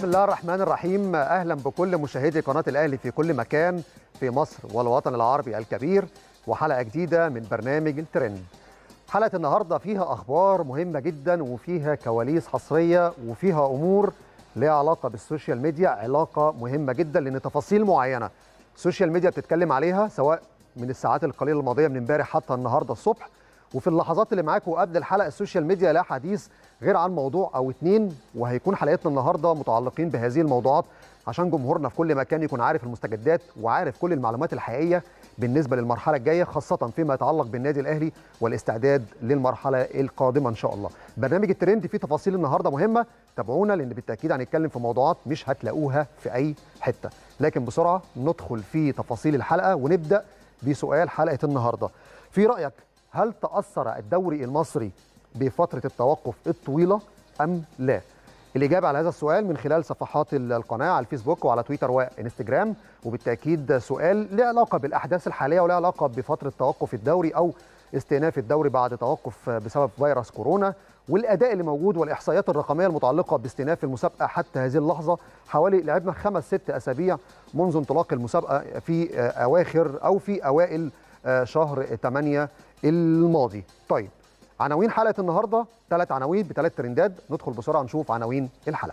الله الرحمن الرحيم اهلا بكل مشاهدي قناه الاهلي في كل مكان في مصر والوطن العربي الكبير وحلقه جديده من برنامج الترند حلقه النهارده فيها اخبار مهمه جدا وفيها كواليس حصريه وفيها امور لها علاقه بالسوشيال ميديا علاقه مهمه جدا لان تفاصيل معينه السوشيال ميديا بتتكلم عليها سواء من الساعات القليله الماضيه من امبارح حتى النهارده الصبح وفي اللحظات اللي معاكم قبل الحلقه السوشيال ميديا لا حديث غير عن موضوع او اتنين وهيكون حلقتنا النهارده متعلقين بهذه الموضوعات عشان جمهورنا في كل مكان يكون عارف المستجدات وعارف كل المعلومات الحقيقيه بالنسبه للمرحله الجايه خاصه فيما يتعلق بالنادي الاهلي والاستعداد للمرحله القادمه ان شاء الله. برنامج الترند فيه تفاصيل النهارده مهمه تابعونا لان بالتاكيد هنتكلم في موضوعات مش هتلاقوها في اي حته. لكن بسرعه ندخل في تفاصيل الحلقه ونبدا بسؤال حلقه النهارده. في رايك هل تاثر الدوري المصري بفتره التوقف الطويله ام لا؟ الإجابة على هذا السؤال من خلال صفحات القناة على الفيسبوك وعلى تويتر وإنستجرام وبالتأكيد سؤال له علاقة بالأحداث الحالية وله علاقة بفترة توقف الدوري أو استئناف الدوري بعد توقف بسبب فيروس كورونا والأداء اللي موجود والإحصائيات الرقمية المتعلقة باستئناف المسابقة حتى هذه اللحظة حوالي لعبنا خمس ست أسابيع منذ انطلاق المسابقة في أواخر أو في أوائل شهر 8 الماضي طيب عناوين حلقه النهارده ثلاث عناوين بثلاث ترندات ندخل بسرعه نشوف عناوين الحلقه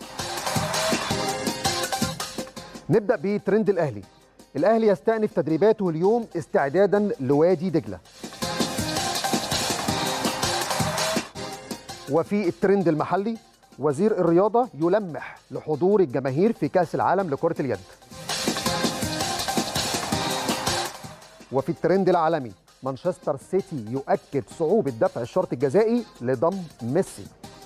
نبدا بترند الاهلي الاهلي يستأنف تدريباته اليوم استعدادا لوادي دجله وفي الترند المحلي وزير الرياضه يلمح لحضور الجماهير في كاس العالم لكره اليد وفي الترند العالمي مانشستر سيتي يؤكد صعوبة دفع الشرط الجزائي لضم ميسي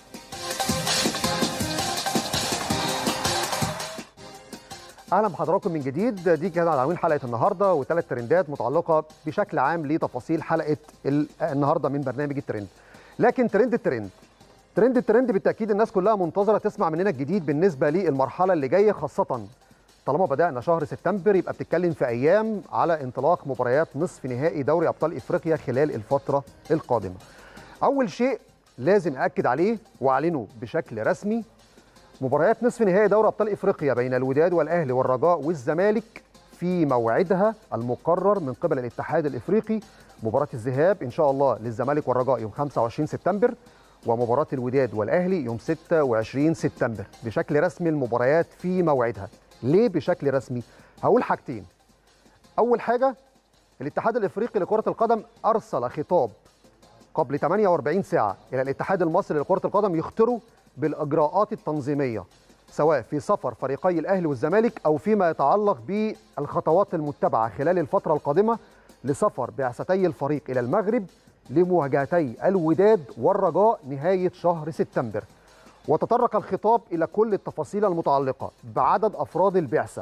اهلا بحضراتكم من جديد دي كانت عناوين حلقه النهارده وثلاث ترندات متعلقه بشكل عام لتفاصيل حلقه النهارده من برنامج الترند لكن ترند الترند ترند الترند بالتاكيد الناس كلها منتظره تسمع مننا الجديد بالنسبه للمرحله اللي جايه خاصه طالما بدأنا شهر سبتمبر يبقى بتتكلم في أيام على انطلاق مباريات نصف نهائي دوري أبطال إفريقيا خلال الفترة القادمة. أول شيء لازم أكد عليه وأعلنه بشكل رسمي مباريات نصف نهائي دوري أبطال إفريقيا بين الوداد والأهلي والرجاء والزمالك في موعدها المقرر من قبل الاتحاد الإفريقي مباراة الذهاب إن شاء الله للزمالك والرجاء يوم 25 سبتمبر ومباراة الوداد والأهلي يوم 26 سبتمبر بشكل رسمي المباريات في موعدها ليه بشكل رسمي؟ هقول حاجتين. أول حاجة الاتحاد الإفريقي لكرة القدم أرسل خطاب قبل 48 ساعة إلى الاتحاد المصري لكرة القدم يخطروا بالإجراءات التنظيمية سواء في سفر فريقي الأهلي والزمالك أو فيما يتعلق بالخطوات المتبعة خلال الفترة القادمة لسفر بعثتي الفريق إلى المغرب لمواجهتي الوداد والرجاء نهاية شهر سبتمبر. وتطرق الخطاب إلى كل التفاصيل المتعلقة بعدد أفراد البعثة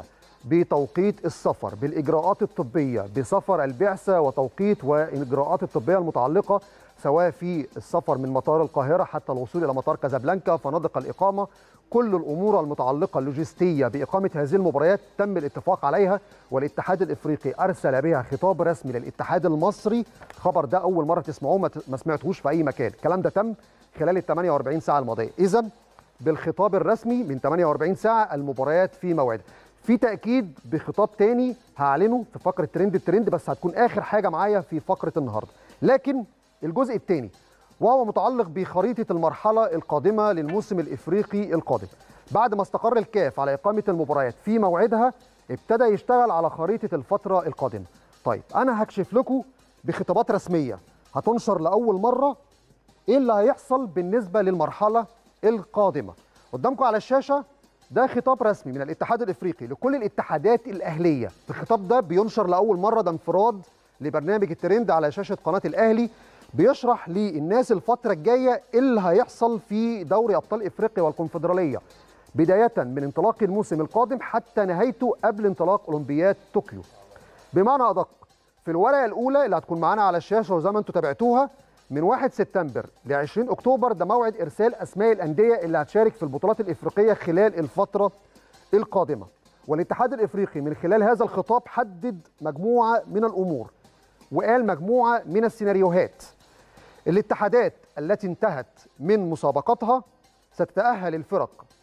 بتوقيت السفر بالإجراءات الطبية بسفر البعثة وتوقيت والإجراءات الطبية المتعلقة سواء في السفر من مطار القاهرة حتى الوصول إلى مطار كازابلانكا فنادق الإقامة كل الأمور المتعلقة اللوجستية بإقامة هذه المباريات تم الاتفاق عليها والاتحاد الإفريقي أرسل بها خطاب رسمي للاتحاد المصري خبر ده أول مرة تسمعوه ما سمعتهوش في أي مكان الكلام ده تم خلال ال 48 ساعة الماضية إذا بالخطاب الرسمي من 48 ساعة المباريات في موعدها في تأكيد بخطاب تاني هعلنه في فقرة ترند الترند بس هتكون آخر حاجة معايا في فقرة النهاردة لكن الجزء الثاني وهو متعلق بخريطة المرحلة القادمة للموسم الإفريقي القادم بعد ما استقر الكاف على إقامة المباريات في موعدها ابتدى يشتغل على خريطة الفترة القادمة طيب أنا هكشف لكم بخطابات رسمية هتنشر لأول مرة ايه اللي هيحصل بالنسبه للمرحله القادمه قدامكم على الشاشه ده خطاب رسمي من الاتحاد الافريقي لكل الاتحادات الاهليه الخطاب ده بينشر لاول مره ده انفراد لبرنامج الترند على شاشه قناه الاهلي بيشرح للناس الفتره الجايه ايه اللي هيحصل في دوري ابطال افريقيا والكونفدراليه بدايه من انطلاق الموسم القادم حتى نهايته قبل انطلاق اولمبياد طوكيو بمعنى ادق في الورقه الاولى اللي هتكون معانا على الشاشه وزي ما انتم تابعتوها من 1 سبتمبر ل 20 اكتوبر ده موعد ارسال اسماء الانديه اللي هتشارك في البطولات الافريقيه خلال الفتره القادمه والاتحاد الافريقي من خلال هذا الخطاب حدد مجموعه من الامور وقال مجموعه من السيناريوهات الاتحادات التي انتهت من مسابقتها ستتاهل الفرق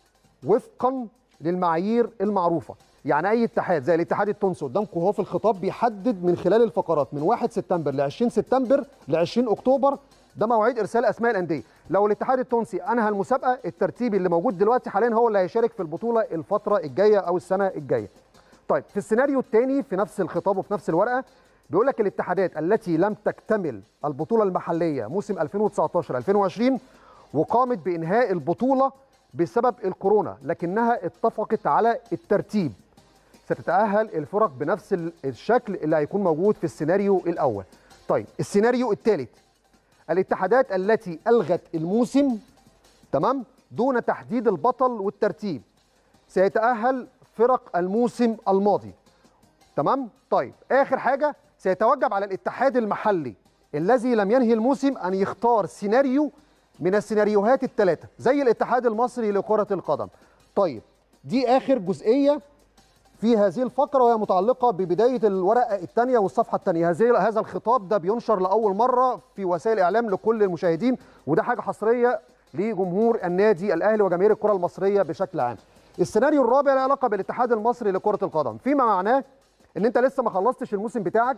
وفقا للمعايير المعروفه يعني اي اتحاد زي الاتحاد التونسي قدامكم هو في الخطاب بيحدد من خلال الفقرات من 1 سبتمبر ل 20 سبتمبر ل 20 اكتوبر ده مواعيد ارسال اسماء الانديه لو الاتحاد التونسي انهى المسابقه الترتيب اللي موجود دلوقتي حاليا هو اللي هيشارك في البطوله الفتره الجايه او السنه الجايه طيب في السيناريو الثاني في نفس الخطاب وفي نفس الورقه بيقول لك الاتحادات التي لم تكتمل البطوله المحليه موسم 2019 2020 وقامت بانهاء البطوله بسبب الكورونا لكنها اتفقت على الترتيب ستتاهل الفرق بنفس الشكل اللي هيكون موجود في السيناريو الاول طيب السيناريو الثالث الاتحادات التي الغت الموسم تمام دون تحديد البطل والترتيب سيتاهل فرق الموسم الماضي تمام طيب اخر حاجه سيتوجب على الاتحاد المحلي الذي لم ينهي الموسم ان يختار سيناريو من السيناريوهات الثلاثه زي الاتحاد المصري لكره القدم طيب دي اخر جزئيه في هذه الفقره وهي متعلقه ببدايه الورقه الثانيه والصفحه الثانيه هذه هذا الخطاب ده بينشر لاول مره في وسائل الاعلام لكل المشاهدين وده حاجه حصريه لجمهور النادي الاهلي وجماهير الكره المصريه بشكل عام السيناريو الرابع له علاقه بالاتحاد المصري لكره القدم فيما معناه ان انت لسه ما خلصتش الموسم بتاعك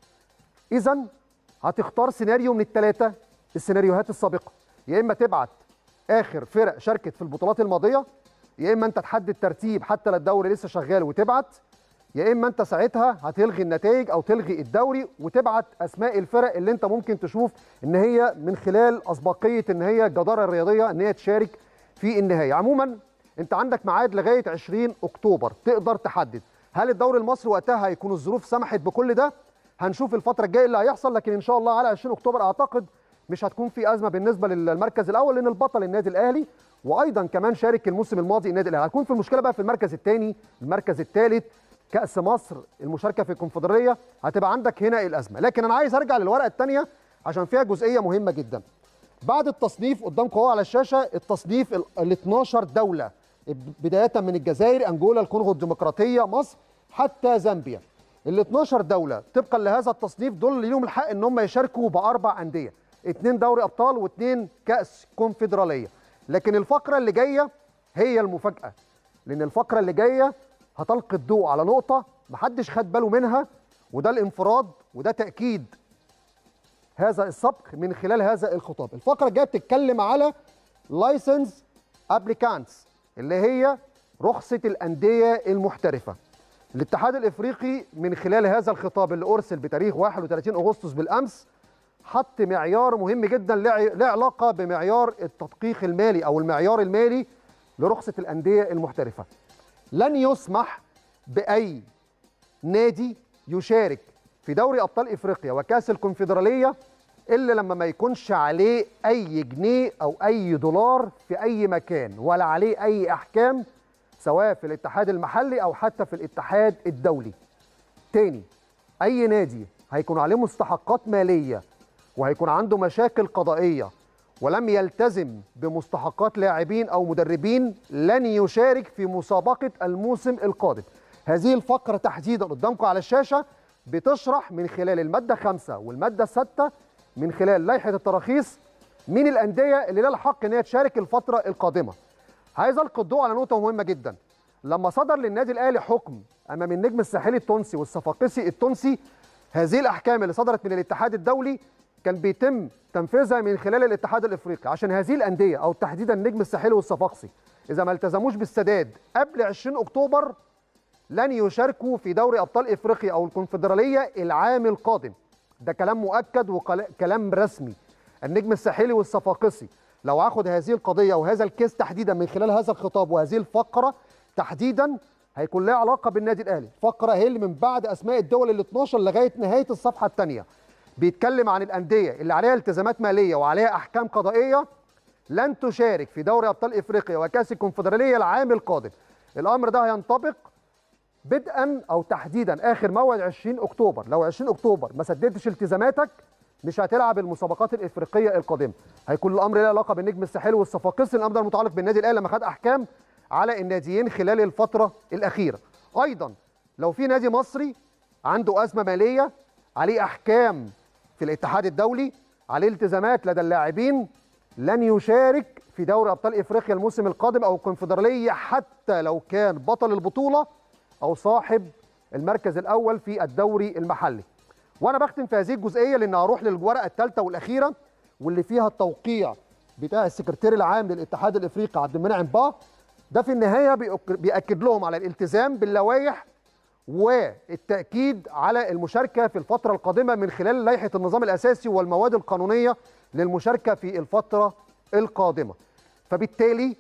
اذا هتختار سيناريو من الثلاثه السيناريوهات السابقه يا اما تبعت اخر فرق شاركت في البطولات الماضيه يا اما انت تحدد ترتيب حتى لو الدوري لسه شغال وتبعت يا اما انت ساعتها هتلغي النتائج او تلغي الدوري وتبعت اسماء الفرق اللي انت ممكن تشوف ان هي من خلال اسبقيه ان هي الجداره الرياضيه ان هي تشارك في النهايه عموما انت عندك ميعاد لغايه 20 اكتوبر تقدر تحدد هل الدوري المصري وقتها هيكون الظروف سمحت بكل ده هنشوف الفتره الجايه اللي هيحصل لكن ان شاء الله على 20 اكتوبر اعتقد مش هتكون في ازمه بالنسبه للمركز الاول لان البطل النادي الاهلي وايضا كمان شارك الموسم الماضي النادي الاهلي هتكون في المشكله بقى في المركز الثاني المركز الثالث كاس مصر المشاركه في الكونفدراليه هتبقى عندك هنا الازمه لكن انا عايز ارجع للورقه الثانيه عشان فيها جزئيه مهمه جدا بعد التصنيف قدامكم اهو على الشاشه التصنيف ال 12 دوله بدايه من الجزائر انجولا الكونغو الديمقراطيه مصر حتى زامبيا ال 12 دوله طبقا لهذا التصنيف دول ليهم الحق ان هم يشاركوا باربع انديه اثنين دوري ابطال واثنين كاس كونفدراليه لكن الفقره اللي جايه هي المفاجاه لان الفقره اللي جايه هتلقي الضوء على نقطه محدش خد باله منها وده الانفراد وده تاكيد هذا السبق من خلال هذا الخطاب الفقره الجايه بتتكلم على لايسنس ابليكانتس اللي هي رخصه الانديه المحترفه الاتحاد الافريقي من خلال هذا الخطاب اللي ارسل بتاريخ 31 اغسطس بالامس حط معيار مهم جدا له علاقه بمعيار التدقيق المالي او المعيار المالي لرخصه الانديه المحترفه. لن يسمح باي نادي يشارك في دوري ابطال افريقيا وكاس الكونفدراليه الا لما ما يكونش عليه اي جنيه او اي دولار في اي مكان ولا عليه اي احكام سواء في الاتحاد المحلي او حتى في الاتحاد الدولي. تاني اي نادي هيكون عليه مستحقات ماليه وهيكون عنده مشاكل قضائيه ولم يلتزم بمستحقات لاعبين او مدربين لن يشارك في مسابقه الموسم القادم. هذه الفقره تحديدا قدامكم على الشاشه بتشرح من خلال الماده خمسة والماده السادسه من خلال لائحه التراخيص مين الانديه اللي لها الحق ان هي تشارك الفتره القادمه. عايز القي الضوء على نقطه مهمه جدا. لما صدر للنادي الاهلي حكم امام النجم الساحلي التونسي والصفاقسي التونسي هذه الاحكام اللي صدرت من الاتحاد الدولي كان بيتم تنفيذها من خلال الاتحاد الافريقي عشان هذه الانديه او تحديدا النجم الساحلي والصفاقسي اذا ما التزموش بالسداد قبل 20 اكتوبر لن يشاركوا في دوري ابطال افريقيا او الكونفدراليه العام القادم ده كلام مؤكد وكلام رسمي النجم الساحلي والصفاقسي لو هاخد هذه القضيه وهذا الكيس تحديدا من خلال هذا الخطاب وهذه الفقره تحديدا هيكون لها علاقه بالنادي الاهلي فقره هي اللي من بعد اسماء الدول ال 12 لغايه نهايه الصفحه الثانيه بيتكلم عن الانديه اللي عليها التزامات ماليه وعليها احكام قضائيه لن تشارك في دوري ابطال افريقيا وكاس الكونفدراليه العام القادم الامر ده هينطبق بدءا او تحديدا اخر موعد 20 اكتوبر لو 20 اكتوبر ما سددتش التزاماتك مش هتلعب المسابقات الافريقيه القادمه هيكون الامر له علاقه بالنجم الساحلي والصفاقسي الامر ده المتعلق بالنادي الاهلي لما خد احكام على الناديين خلال الفتره الاخيره ايضا لو في نادي مصري عنده ازمه ماليه عليه احكام في الاتحاد الدولي عليه التزامات لدى اللاعبين لن يشارك في دوري ابطال افريقيا الموسم القادم او الكونفدراليه حتى لو كان بطل البطوله او صاحب المركز الاول في الدوري المحلي وانا بختم في هذه الجزئيه لان هروح للورقه الثالثه والاخيره واللي فيها التوقيع بتاع السكرتير العام للاتحاد الافريقي عبد المنعم با ده في النهايه بيأكد لهم على الالتزام باللوائح والتأكيد على المشاركة في الفترة القادمة من خلال لائحة النظام الأساسي والمواد القانونية للمشاركة في الفترة القادمة فبالتالي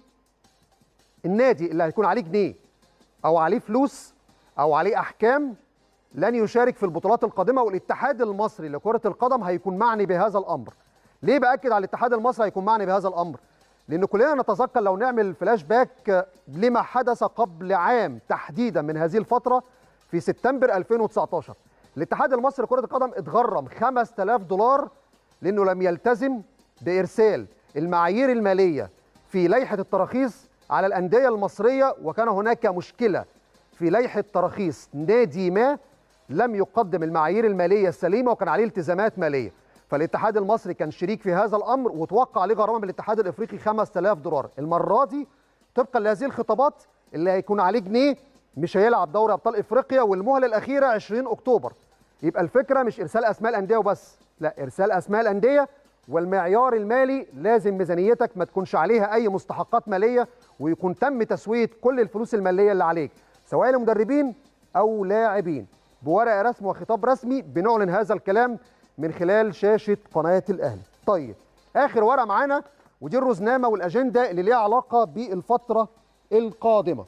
النادي اللي هيكون عليه جنيه أو عليه فلوس أو عليه أحكام لن يشارك في البطولات القادمة والاتحاد المصري لكرة القدم هيكون معني بهذا الأمر ليه بأكد على الاتحاد المصري هيكون معني بهذا الأمر لأن كلنا نتذكر لو نعمل فلاش باك لما حدث قبل عام تحديدا من هذه الفترة في سبتمبر 2019 الاتحاد المصري لكرة القدم اتغرم 5000 دولار لأنه لم يلتزم بإرسال المعايير المالية في لائحة التراخيص على الأندية المصرية وكان هناك مشكلة في لائحة تراخيص نادي ما لم يقدم المعايير المالية السليمة وكان عليه التزامات مالية فالاتحاد المصري كان شريك في هذا الأمر وتوقع عليه غرامة من الاتحاد الإفريقي 5000 دولار المرة دي طبقا لهذه الخطابات اللي هيكون عليه جنيه مش هيلعب دوري ابطال افريقيا والمهله الاخيره 20 اكتوبر يبقى الفكره مش ارسال اسماء الانديه وبس لا ارسال اسماء الانديه والمعيار المالي لازم ميزانيتك ما تكونش عليها اي مستحقات ماليه ويكون تم تسويه كل الفلوس الماليه اللي عليك سواء لمدربين او لاعبين بورقه رسم وخطاب رسمي بنعلن هذا الكلام من خلال شاشه قناه الاهلي طيب اخر ورقه معانا ودي الرزنامه والاجنده اللي ليها علاقه بالفتره القادمه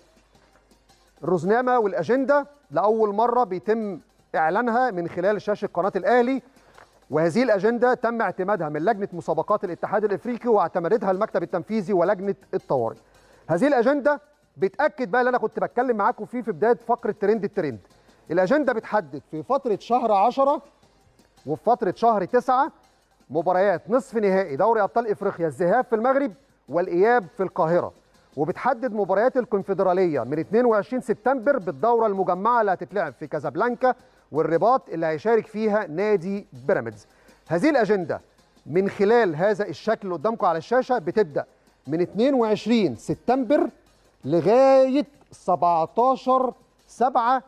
الرزنامه والاجنده لاول مره بيتم اعلانها من خلال شاشه قناه الاهلي وهذه الاجنده تم اعتمادها من لجنه مسابقات الاتحاد الافريقي واعتمدتها المكتب التنفيذي ولجنه الطوارئ. هذه الاجنده بتاكد بقى اللي انا كنت بتكلم معاكم فيه في بدايه فقره ترند الترند. الاجنده بتحدد في فتره شهر 10 وفي فتره شهر 9 مباريات نصف نهائي دوري ابطال افريقيا الذهاب في المغرب والاياب في القاهره. وبتحدد مباريات الكونفدراليه من 22 سبتمبر بالدوره المجمعه اللي هتتلعب في كازابلانكا والرباط اللي هيشارك فيها نادي بيراميدز. هذه الاجنده من خلال هذا الشكل اللي قدامكم على الشاشه بتبدا من 22 سبتمبر لغايه 17 7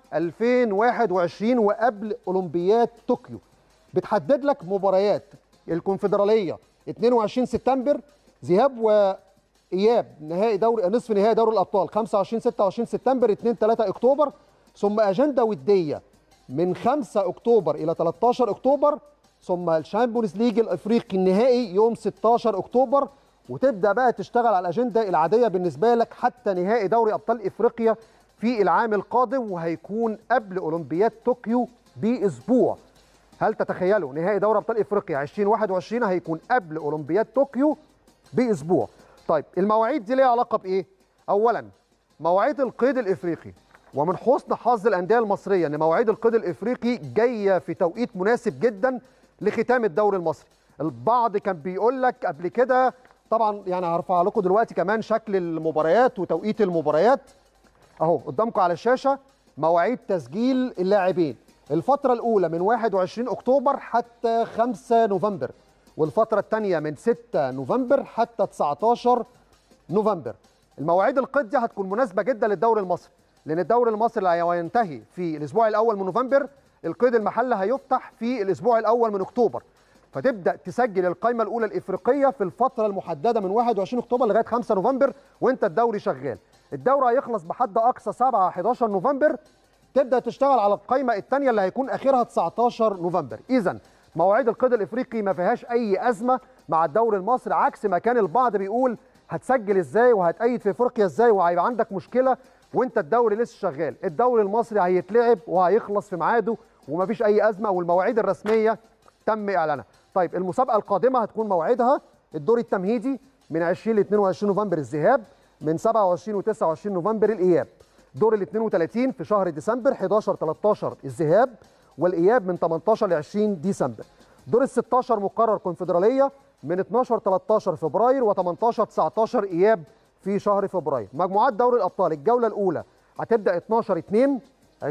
2021 وقبل اولمبياد طوكيو. بتحدد لك مباريات الكونفدراليه 22 سبتمبر ذهاب و اياب نهائي دوري نصف نهائي دوري الابطال 25 26 سبتمبر 2 3 اكتوبر ثم اجنده وديه من 5 اكتوبر الى 13 اكتوبر ثم الشامبيونز ليج الافريقي النهائي يوم 16 اكتوبر وتبدا بقى تشتغل على الاجنده العاديه بالنسبه لك حتى نهائي دوري ابطال افريقيا في العام القادم وهيكون قبل اولمبياد طوكيو باسبوع هل تتخيلوا نهائي دوري ابطال افريقيا 2021 هيكون قبل اولمبياد طوكيو باسبوع طيب المواعيد دي ليها علاقه بايه اولا مواعيد القيد الافريقي ومن حسن حظ الانديه المصريه ان مواعيد القيد الافريقي جايه في توقيت مناسب جدا لختام الدوري المصري البعض كان بيقول لك قبل كده طبعا يعني هرفع لكم دلوقتي كمان شكل المباريات وتوقيت المباريات اهو قدامكم على الشاشه مواعيد تسجيل اللاعبين الفتره الاولى من 21 اكتوبر حتى 5 نوفمبر والفترة الثانية من 6 نوفمبر حتى 19 نوفمبر. المواعيد القيد دي هتكون مناسبة جدا للدوري المصري، لأن الدوري المصري اللي هينتهي في الأسبوع الأول من نوفمبر، القيد المحلي هيفتح في الأسبوع الأول من أكتوبر. فتبدأ تسجل القائمة الأولى الإفريقية في الفترة المحددة من 21 أكتوبر لغاية 5 نوفمبر وأنت الدوري شغال. الدوري هيخلص بحد أقصى 7 11 نوفمبر تبدأ تشتغل على القائمة الثانية اللي هيكون آخرها 19 نوفمبر. إذا مواعيد القيد الافريقي ما فيهاش اي ازمه مع الدوري المصري عكس ما كان البعض بيقول هتسجل ازاي وهتأيد في افريقيا ازاي وهيبقى عندك مشكله وانت الدوري لسه شغال الدوري المصري هيتلعب وهيخلص في ميعاده ومفيش اي ازمه والمواعيد الرسميه تم اعلانها طيب المسابقه القادمه هتكون موعدها الدور التمهيدي من 20 ل 22 نوفمبر الذهاب من 27 و 29 نوفمبر الاياب دور ال 32 في شهر ديسمبر 11 13 الذهاب والاياب من 18 ل 20 ديسمبر دور ال 16 مقرر كونفدراليه من 12 13 فبراير و18 19 اياب في شهر فبراير مجموعات دوري الابطال الجوله الاولى هتبدا 12 2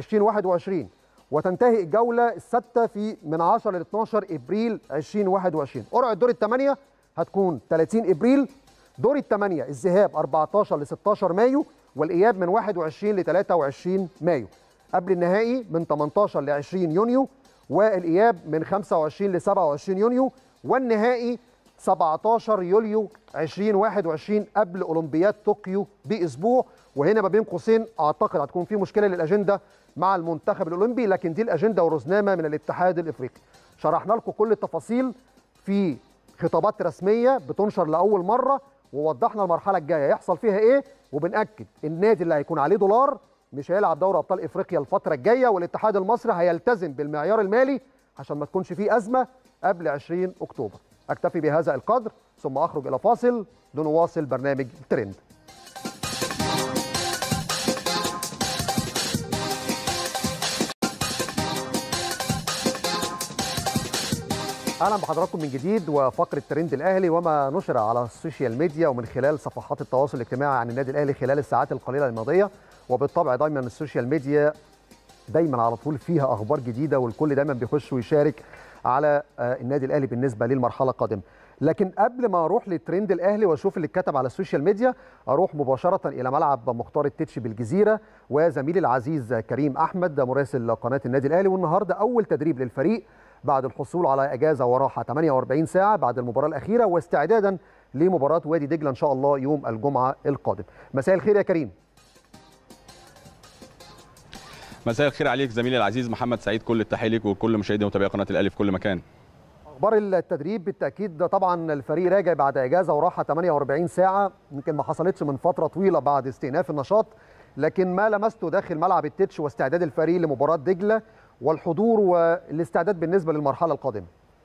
2021 وتنتهي الجوله السادسه في من 10 ل 12 ابريل 2021 قرعه دور الثمانيه هتكون 30 ابريل دور الثمانيه الذهاب 14 ل 16 مايو والاياب من 21 ل 23 مايو قبل النهائي من 18 ل 20 يونيو والاياب من 25 ل 27 يونيو والنهائي 17 يوليو 2021 قبل اولمبياد طوكيو باسبوع وهنا ما بين قوسين اعتقد هتكون في مشكله للاجنده مع المنتخب الاولمبي لكن دي الاجنده ورزنامه من الاتحاد الافريقي شرحنا لكم كل التفاصيل في خطابات رسميه بتنشر لاول مره ووضحنا المرحله الجايه يحصل فيها ايه وبناكد النادي اللي هيكون عليه دولار مش هيلعب دوري ابطال افريقيا الفتره الجايه والاتحاد المصري هيلتزم بالمعيار المالي عشان ما تكونش فيه ازمه قبل 20 اكتوبر اكتفي بهذا القدر ثم اخرج الى فاصل لنواصل برنامج ترند اهلا بحضراتكم من جديد وفقره ترند الاهلي وما نشر على السوشيال ميديا ومن خلال صفحات التواصل الاجتماعي عن النادي الاهلي خلال الساعات القليله الماضيه وبالطبع دايما السوشيال ميديا دايما على طول فيها اخبار جديده والكل دايما بيخش ويشارك على النادي الاهلي بالنسبه للمرحله القادمه لكن قبل ما اروح لترند الاهلي واشوف اللي اتكتب على السوشيال ميديا اروح مباشره الى ملعب مختار التتش بالجزيره وزميلي العزيز كريم احمد مراسل قناه النادي الاهلي والنهارده اول تدريب للفريق بعد الحصول على اجازه وراحه 48 ساعه بعد المباراه الاخيره واستعدادا لمباراه وادي دجله ان شاء الله يوم الجمعه القادم مساء الخير يا كريم مساء الخير عليك زميلي العزيز محمد سعيد كل التحيه ليك وكل مشاهدي ومتابعي قناه الاهلي في كل مكان اخبار التدريب بالتاكيد طبعا الفريق راجع بعد اجازه وراحه 48 ساعه يمكن ما حصلتش من فتره طويله بعد استئناف النشاط لكن ما لمسته داخل ملعب التتش واستعداد الفريق لمباراه دجله والحضور والاستعداد بالنسبه للمرحله القادمه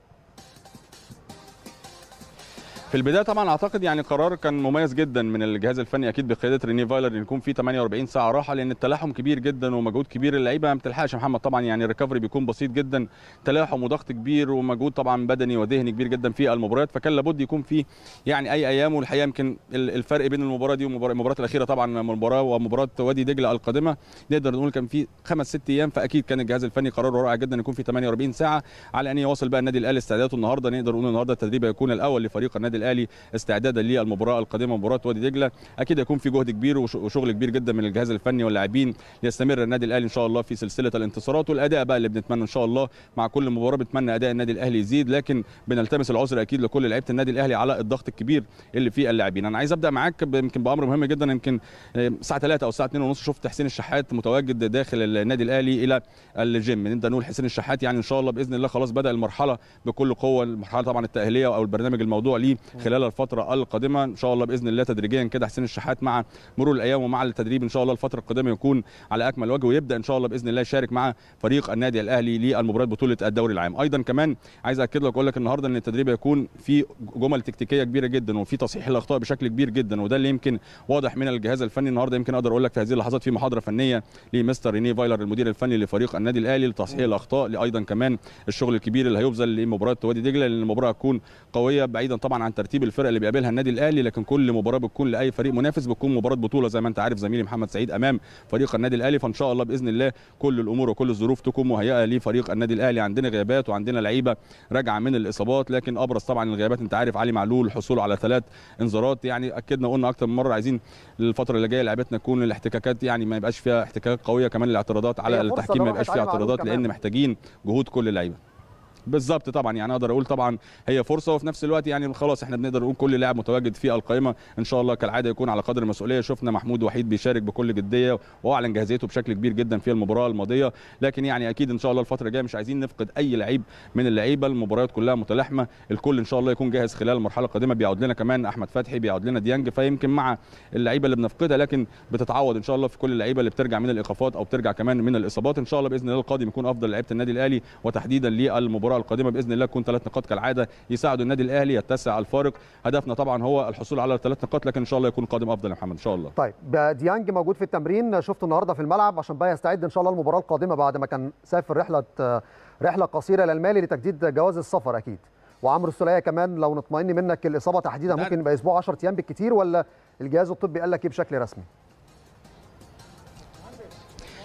في البدايه طبعا اعتقد يعني قرار كان مميز جدا من الجهاز الفني اكيد بقياده ريني فايلر ان يكون في 48 ساعه راحه لان التلاحم كبير جدا ومجهود كبير اللعيبه ما بتلحقش محمد طبعا يعني الريكفري بيكون بسيط جدا تلاحم وضغط كبير ومجهود طبعا بدني وذهني كبير جدا في المباريات فكان لابد يكون في يعني اي ايام والحقيقه يمكن الفرق بين المباراه دي والمباراه الاخيره طبعا المباراه ومباراه وادي دجله القادمه نقدر نقول كان في خمس ست ايام فاكيد كان الجهاز الفني قراره رائع جدا يكون في 48 ساعه على ان يواصل بقى النادي الاهلي استعداداته النهارده نقدر نقول النهارده التدريب هيكون الاول لفريق النادي الاهلي استعداد استعدادا للمباراه القادمه مباراه وادي دجله اكيد هيكون في جهد كبير وشغل كبير جدا من الجهاز الفني واللاعبين ليستمر النادي الاهلي ان شاء الله في سلسله الانتصارات والاداء بقى اللي بنتمنى ان شاء الله مع كل مباراه بنتمنى اداء النادي الاهلي يزيد لكن بنلتمس العذر اكيد لكل لعيبه النادي الاهلي على الضغط الكبير اللي فيه اللاعبين انا عايز ابدا معاك يمكن بامر مهم جدا يمكن الساعه 3 او الساعه 2 ونص شفت حسين الشحات متواجد داخل النادي الاهلي الى الجيم نبدا نقول حسين الشحات يعني ان شاء الله باذن الله خلاص بدا المرحله بكل قوه المرحله طبعا التاهيليه او البرنامج الموضوع ليه خلال الفتره القادمه ان شاء الله باذن الله تدريجيا كده حسين الشحات مع مرور الايام ومع التدريب ان شاء الله الفتره القادمه يكون على اكمل وجه ويبدا ان شاء الله باذن الله يشارك مع فريق النادي الاهلي للمباريات بطوله الدوري العام ايضا كمان عايز اكد لك اقول لك النهارده ان التدريب هيكون في جمل تكتيكيه كبيره جدا وفي تصحيح الاخطاء بشكل كبير جدا وده اللي يمكن واضح من الجهاز الفني النهارده يمكن اقدر اقول لك في هذه اللحظات في محاضره فنيه لمستر ريني فايلر المدير الفني لفريق النادي الاهلي لتصحيح الاخطاء ايضا كمان الشغل الكبير اللي هيبذل لمباراه وادي دجله لان المباراه هتكون قويه بعيدا طبعا عن ترتيب الفرق اللي بيقابلها النادي الاهلي لكن كل مباراه بتكون لاي فريق منافس بتكون مباراه بطوله زي ما انت عارف زميلي محمد سعيد امام فريق النادي الاهلي فان شاء الله باذن الله كل الامور وكل الظروف تكون مهيئه لفريق النادي الاهلي عندنا غيابات وعندنا لعيبه راجعه من الاصابات لكن ابرز طبعا الغيابات انت عارف علي معلول حصوله على ثلاث انذارات يعني اكدنا قلنا اكتر من مره عايزين الفتره اللي جايه لعيبتنا تكون الاحتكاكات يعني ما يبقاش فيها احتكاكات قويه كمان الاعتراضات على التحكيم ما يبقاش فيها اعتراضات لان محتاجين جهود كل اللعيبه بالظبط طبعا يعني اقدر اقول طبعا هي فرصه وفي نفس الوقت يعني خلاص احنا بنقدر نقول كل لاعب متواجد في القائمه ان شاء الله كالعاده يكون على قدر المسؤوليه شفنا محمود وحيد بيشارك بكل جديه واعلن جاهزيته بشكل كبير جدا في المباراه الماضيه لكن يعني اكيد ان شاء الله الفتره الجايه مش عايزين نفقد اي لعيب من اللعيبه المباريات كلها متلاحمه الكل ان شاء الله يكون جاهز خلال المرحله القادمه بيعود لنا كمان احمد فتحي بيعود لنا ديانج فيمكن مع اللعيبه اللي بنفقدها لكن بتتعوض ان شاء الله في كل اللعيبه اللي بترجع من الايقافات او بترجع كمان من الاصابات ان شاء الله باذن الله القادم يكون افضل لعيبه النادي الاهلي وتحديدا للمباراه القادمه باذن الله تكون ثلاث نقاط كالعاده يساعدوا النادي الاهلي يتسع الفارق هدفنا طبعا هو الحصول على ثلاث نقاط لكن ان شاء الله يكون قادم افضل يا محمد ان شاء الله طيب ديانج موجود في التمرين شفته النهارده في الملعب عشان بقى يستعد ان شاء الله المباراه القادمه بعد ما كان سافر رحله رحله قصيره للمالي لتجديد جواز السفر اكيد وعمرو السوليه كمان لو نطمئن منك الاصابه تحديدا ممكن يبقى اسبوع 10 ايام بالكثير ولا الجهاز الطبي قال لك ايه بشكل رسمي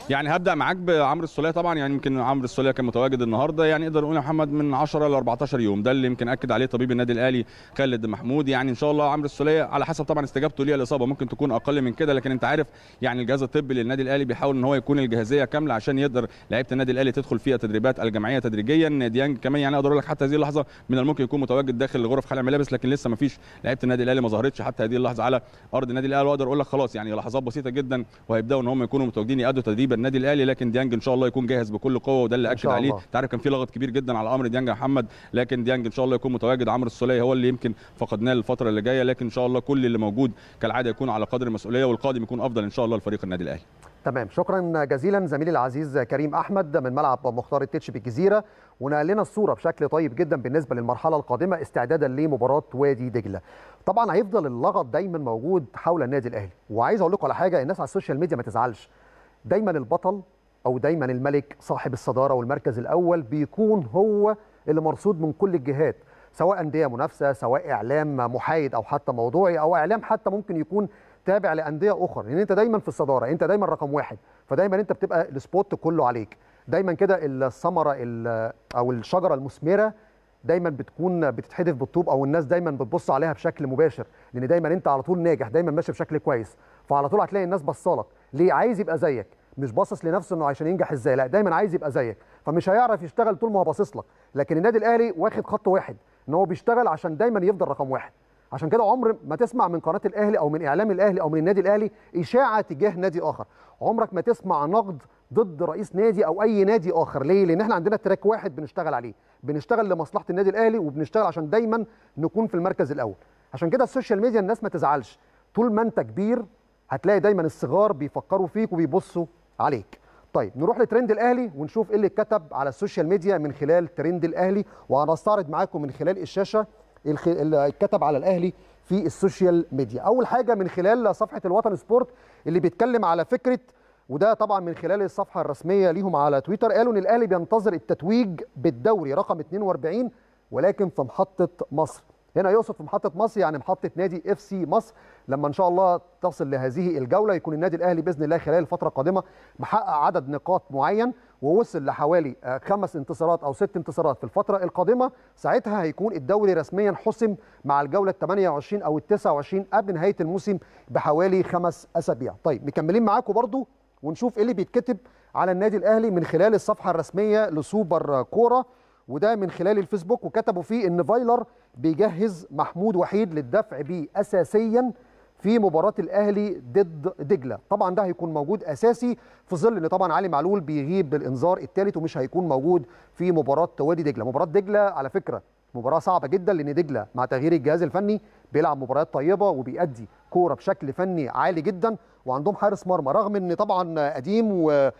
يعني هبدا معاك بعمرو السوليه طبعا يعني يمكن عمرو السوليه كان متواجد النهارده يعني نقدر نقول يا محمد من 10 ل 14 يوم ده اللي يمكن اكد عليه طبيب النادي الاهلي خالد محمود يعني ان شاء الله عمرو السوليه على حسب طبعا استجابته ليه الاصابه ممكن تكون اقل من كده لكن انت عارف يعني الجهاز الطبي للنادي الاهلي بيحاول ان هو يكون الجاهزيه كامله عشان يقدر لعيبه النادي الاهلي تدخل فيها تدريبات الجماعيه تدريجيا ديانج كمان يعني اقدر اقول لك حتى هذه اللحظه من الممكن يكون متواجد داخل غرف خلع الملابس لكن لسه ما فيش لعيبه النادي الاهلي ما ظهرتش حتى هذه اللحظه على ارض النادي الاهلي واقدر اقول لك خلاص يعني لحظات بسيطه جدا وهيبداوا ان هم يكونوا متواجدين يادوا تدريب النادي الاهلي لكن ديانج ان شاء الله يكون جاهز بكل قوه وده اللي إن اكد شاء عليه الله. تعرف كان في لغط كبير جدا على امر ديانج يا محمد لكن ديانج ان شاء الله يكون متواجد عمرو السوليه هو اللي يمكن فقدناه الفتره اللي جايه لكن ان شاء الله كل اللي موجود كالعاده يكون على قدر المسؤوليه والقادم يكون افضل ان شاء الله لفريق النادي الاهلي تمام شكرا جزيلا زميلي العزيز كريم احمد من ملعب مختار التتش بالجزيره ونقل لنا الصوره بشكل طيب جدا بالنسبه للمرحله القادمه استعدادا لمباراه وادي دجله طبعا هيفضل اللغط دايما موجود حول النادي الاهلي وعايز اقول لكم على حاجه الناس على السوشيال ميديا ما تزعلش دايما البطل او دايما الملك صاحب الصداره والمركز الاول بيكون هو اللي مرصود من كل الجهات سواء انديه منافسه سواء اعلام محايد او حتى موضوعي او اعلام حتى ممكن يكون تابع لانديه اخرى لان انت دايما في الصداره انت دايما رقم واحد فدايما انت بتبقى السبوت كله عليك دايما كده الثمره ال- او الشجره المثمره دايما بتكون بتتحدف بالطوب او الناس دايما بتبص عليها بشكل مباشر لان دايما انت على طول ناجح دايما ماشي بشكل كويس فعلى طول هتلاقي الناس بصالك ليه عايز يبقى زيك مش باصص لنفسه انه عشان ينجح ازاي لا دايما عايز يبقى زيك فمش هيعرف يشتغل طول ما هو باصص لك لكن النادي الاهلي واخد خط واحد ان هو بيشتغل عشان دايما يفضل رقم واحد عشان كده عمر ما تسمع من قناه الاهلي او من اعلام الاهلي او من النادي الاهلي اشاعه تجاه نادي اخر عمرك ما تسمع نقد ضد رئيس نادي او اي نادي اخر ليه لان احنا عندنا تراك واحد بنشتغل عليه بنشتغل لمصلحه النادي الاهلي وبنشتغل عشان دايما نكون في المركز الاول عشان كده السوشيال ميديا الناس ما تزعلش طول ما انت كبير هتلاقي دايما الصغار بيفكروا فيك وبيبصوا عليك طيب نروح لترند الاهلي ونشوف ايه اللي اتكتب على السوشيال ميديا من خلال ترند الاهلي وهنستعرض معاكم من خلال الشاشه الخ- اللي اتكتب على الاهلي في السوشيال ميديا اول حاجه من خلال صفحه الوطن سبورت اللي بيتكلم على فكره وده طبعا من خلال الصفحه الرسميه ليهم على تويتر قالوا ان الاهلي بينتظر التتويج بالدوري رقم 42 ولكن في محطه مصر هنا يقصد في محطه مصر يعني محطه نادي اف سي مصر لما ان شاء الله تصل لهذه الجوله يكون النادي الاهلي باذن الله خلال الفتره القادمه محقق عدد نقاط معين ووصل لحوالي آه، خمس انتصارات او ست انتصارات في الفتره القادمه ساعتها هيكون الدوري رسميا حسم مع الجوله ال 28 او ال 29 قبل نهايه الموسم بحوالي خمس اسابيع طيب مكملين معاكم برضو ونشوف ايه اللي بيتكتب على النادي الاهلي من خلال الصفحه الرسميه لسوبر كوره وده من خلال الفيسبوك وكتبوا فيه ان فايلر بيجهز محمود وحيد للدفع بيه اساسيا في مباراه الاهلي ضد دجله طبعا ده هيكون موجود اساسي في ظل ان طبعا علي معلول بيغيب بالانذار الثالث ومش هيكون موجود في مباراه وادي دجله مباراه دجله على فكره مباراه صعبه جدا لان دجله مع تغيير الجهاز الفني بيلعب مباريات طيبه وبيأدي كوره بشكل فني عالي جدا وعندهم حارس مرمى رغم ان طبعا قديم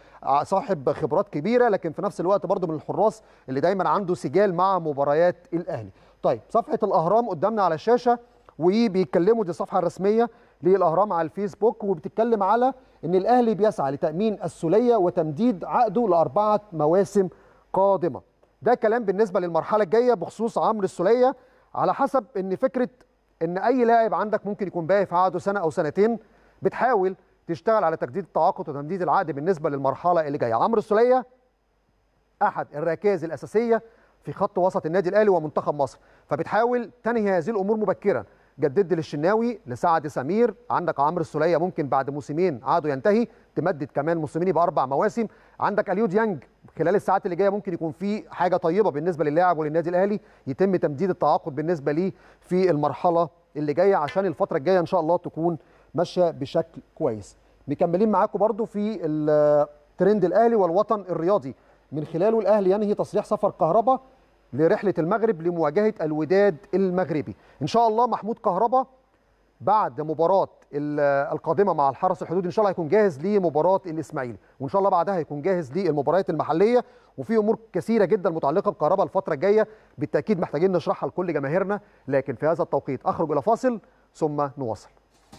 وصاحب خبرات كبيره لكن في نفس الوقت برضه من الحراس اللي دايما عنده سجال مع مباريات الاهلي طيب صفحه الاهرام قدامنا على الشاشه وبيتكلموا دي الصفحه الرسميه للاهرام على الفيسبوك وبتتكلم على ان الاهلي بيسعى لتامين السوليه وتمديد عقده لاربعه مواسم قادمه ده كلام بالنسبه للمرحله الجايه بخصوص عمرو السوليه على حسب ان فكره ان اي لاعب عندك ممكن يكون باقي في عقده سنه او سنتين بتحاول تشتغل على تجديد التعاقد وتمديد العقد بالنسبه للمرحله اللي جايه عمرو السوليه احد الركائز الاساسيه في خط وسط النادي الاهلي ومنتخب مصر فبتحاول تنهي هذه الامور مبكرا جدد للشناوي لسعد سمير عندك عمرو السوليه ممكن بعد موسمين عقده ينتهي تمدد كمان موسمين يبقى اربع مواسم عندك اليو ديانج خلال الساعات اللي جايه ممكن يكون في حاجه طيبه بالنسبه للاعب وللنادي الاهلي يتم تمديد التعاقد بالنسبه ليه في المرحله اللي جايه عشان الفتره الجايه ان شاء الله تكون ماشيه بشكل كويس مكملين معاكم برضو في الترند الاهلي والوطن الرياضي من خلاله الاهلي ينهي تصريح سفر كهربا لرحله المغرب لمواجهه الوداد المغربي ان شاء الله محمود كهربا بعد مباراه ال- القادمه مع الحرس الحدود ان شاء الله هيكون جاهز لمباراه الاسماعيلي وان شاء الله بعدها هيكون جاهز للمباريات المحليه وفي امور كثيره جدا متعلقه بكهربا الفتره الجايه بالتاكيد محتاجين نشرحها لكل جماهيرنا لكن في هذا التوقيت اخرج الى فاصل ثم نواصل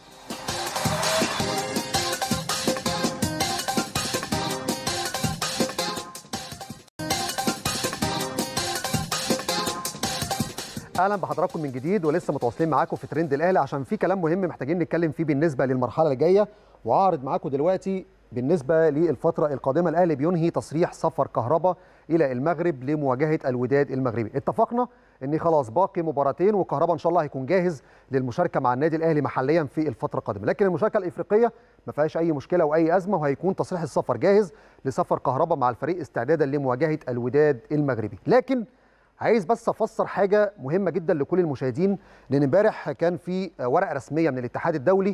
اهلا بحضراتكم من جديد ولسه متواصلين معاكم في ترند الاهلي عشان في كلام مهم محتاجين نتكلم فيه بالنسبه للمرحله اللي جايه واعرض معاكم دلوقتي بالنسبه للفتره القادمه الاهلي بينهي تصريح سفر كهربا الى المغرب لمواجهه الوداد المغربي اتفقنا ان خلاص باقي مباراتين وكهربا ان شاء الله هيكون جاهز للمشاركه مع النادي الاهلي محليا في الفتره القادمه لكن المشاركه الافريقيه ما فيهاش اي مشكله واي ازمه وهيكون تصريح السفر جاهز لسفر كهربا مع الفريق استعدادا لمواجهه الوداد المغربي لكن عايز بس افسر حاجه مهمه جدا لكل المشاهدين لان امبارح كان في ورقه رسميه من الاتحاد الدولي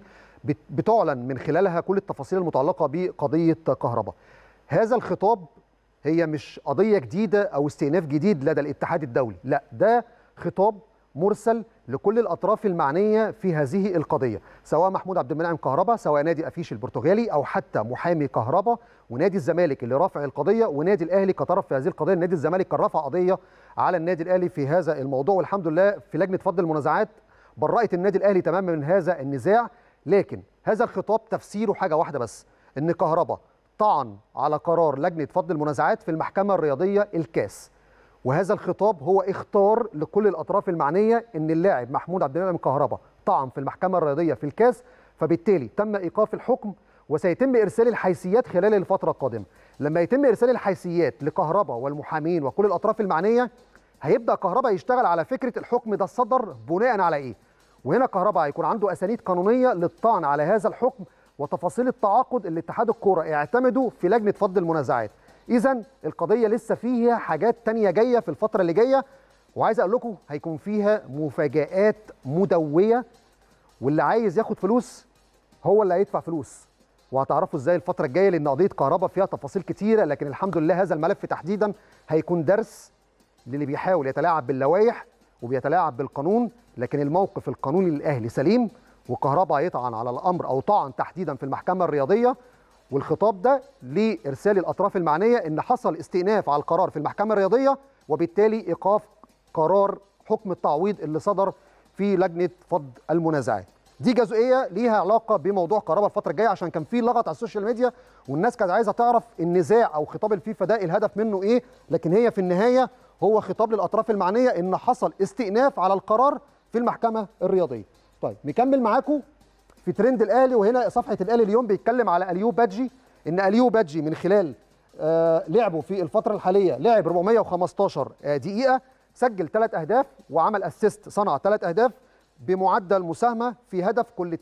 بتعلن من خلالها كل التفاصيل المتعلقه بقضيه كهرباء هذا الخطاب هي مش قضيه جديده او استئناف جديد لدى الاتحاد الدولي لا ده خطاب مرسل لكل الاطراف المعنيه في هذه القضيه سواء محمود عبد المنعم كهربا سواء نادي افيش البرتغالي او حتى محامي كهربا ونادي الزمالك اللي رافع القضيه ونادي الاهلي كطرف في هذه القضيه نادي الزمالك كان رفع قضيه على النادي الاهلي في هذا الموضوع والحمد لله في لجنه فض المنازعات برأت النادي الاهلي تماما من هذا النزاع لكن هذا الخطاب تفسيره حاجه واحده بس ان كهربا طعن على قرار لجنه فض المنازعات في المحكمه الرياضيه الكاس وهذا الخطاب هو اختار لكل الاطراف المعنيه ان اللاعب محمود عبد المنعم كهربا طعن في المحكمه الرياضيه في الكاس فبالتالي تم ايقاف الحكم وسيتم ارسال الحيثيات خلال الفتره القادمه لما يتم ارسال الحيثيات لكهربا والمحامين وكل الاطراف المعنيه هيبدا كهربا يشتغل على فكره الحكم ده صدر بناء على ايه وهنا كهربا هيكون عنده اسانيد قانونيه للطعن على هذا الحكم وتفاصيل التعاقد اللي اتحاد الكوره اعتمدوا في لجنه فض المنازعات اذا القضيه لسه فيها حاجات تانية جايه في الفتره اللي جايه وعايز اقول لكم هيكون فيها مفاجآت مدويه واللي عايز ياخد فلوس هو اللي هيدفع فلوس وهتعرفوا ازاي الفتره الجايه لان قضيه كهرباء فيها تفاصيل كتيره لكن الحمد لله هذا الملف تحديدا هيكون درس للي بيحاول يتلاعب باللوائح وبيتلاعب بالقانون لكن الموقف القانوني للاهلي سليم وكهرباء يطعن على الامر او طعن تحديدا في المحكمه الرياضيه والخطاب ده لارسال الاطراف المعنيه ان حصل استئناف على القرار في المحكمه الرياضيه وبالتالي ايقاف قرار حكم التعويض اللي صدر في لجنه فض المنازعات. دي جزئيه ليها علاقه بموضوع كهرباء الفتره الجايه عشان كان في لغط على السوشيال ميديا والناس كانت عايزه تعرف النزاع او خطاب الفيفا ده الهدف منه ايه لكن هي في النهايه هو خطاب للاطراف المعنيه ان حصل استئناف على القرار في المحكمه الرياضيه. طيب نكمل معاكم في ترند الاهلي وهنا صفحه الاهلي اليوم بيتكلم على اليو بادجي ان اليو بادجي من خلال آه لعبه في الفتره الحاليه لعب 415 آه دقيقه سجل ثلاث اهداف وعمل اسيست صنع ثلاث اهداف بمعدل مساهمه في هدف كل